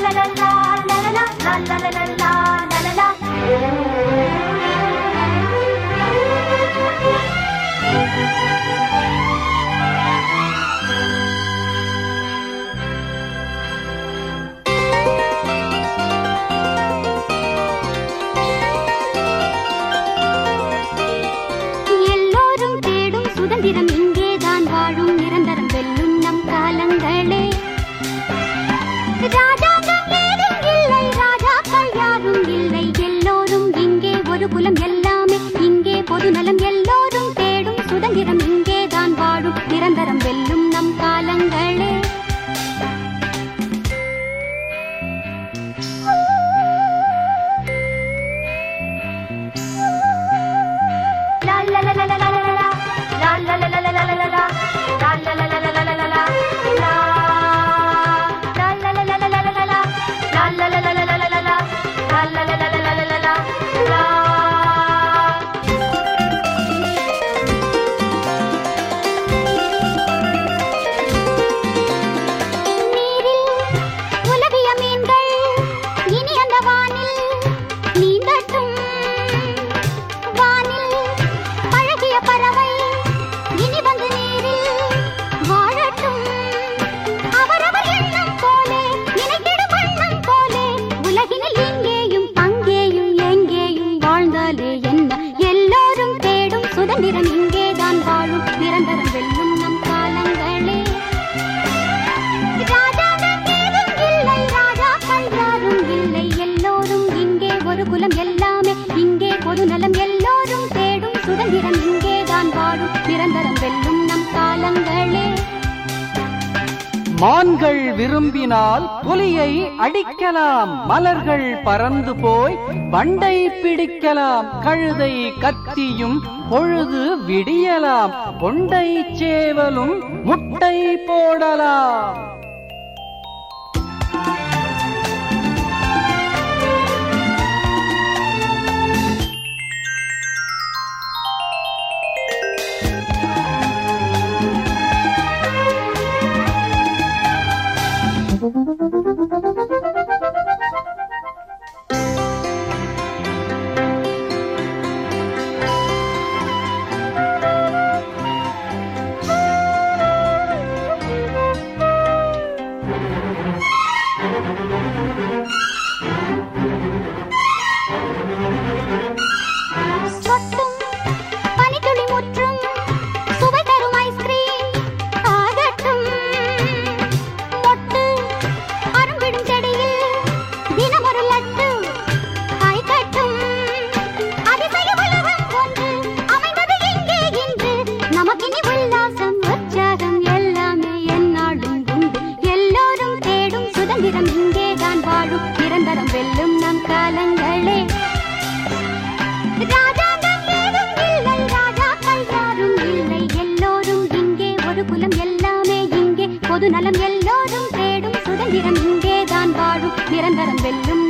எல்லோரும் தேடும் சுதந்திரம் இங்கேதான் வாழும் நிரந்தரம் வெல்லும் நம் காலங்களே ராஜாங்கம் ஏதும் இல்லை ராஜாக்கள் யாரும் இல்லை எல்லோரும் இங்கே ஒரு குலம் எல்லாமே இங்கே பொது நலம் எல்லோரும் தேடும் சுதந்திரம் இங்கேதான் வாழும் நிரந்தரம் வெல்லும் நம் காலங்களே நீரில் உலவிய மீன்கள் இனி அந்த வானில் நீந்தட்டும் வானில் பழகிய பறவை இனி வந்து நீரில் வாழட்டும் அவரவர் எண்ணம் போலே நினைத்திடும் வண்ணம் போலே உலகினில் இங்கேயும் அங்கேயும் எங்கேயும் வாழ்ந்தாலே என்ன எல்லோரும் தேடும் சுதந்திரம் இங்கேதான் வாழும் நிரந்தரம் வெல்லும் நம் காலங்களே ராஜாங்கம் ஏதும் இல்லை ராஜாக்கள் யாரும் இல்லை எல்லோரும் இங்கே ஒரு குலம் எல்லாமே இங்கே பொது நலம் எல்லோரும் தேடும் சுதந்திரம் இங்கேதான் வாழும் நிரந்தரம் வெல்லும் நம் காலங்களே மான்கள் விரும்பினால் புலியை அடிக்கலாம் மலர்கள் பறந்து போய் வண்டை பிடிக்கலாம் கழுதை கத்தியும் பொழுது விடியலாம் கொண்டை சேவலும் முட்டை போடலாம் சொட்டும் பனித்துளி முற்றும் சுவை தரும் ஐஸ்கிரீம் ஆகட்டும் மொட்டு அரும்பிடும் செடியில் தினமொரு லட்டு காய்கட்டும் அதிசய உலகம் ஒன்று அமைந்தது இங்கே இன்று நமக்கினி உல்லாசம் உற்சாகம் எல்லாமே எந்நாளும் உண்டு எல்லோரும் தேடும் சுதந்திரம் இங்கேதான் வாழும் நிரந்தரம் வெல்லும் நம் காலங்களே ராஜாங்கம் ஏதும் இல்லை ராஜாக்கள் யாரும் இல்லை எல்லோரும் இங்கே ஒரு குலம் எல்லாமே இங்கே பொது நலம் எல்லோரும் தேடும் சுதந்திரம் இங்கேதான் வாழும் நிரந்தரம் வெல்லும்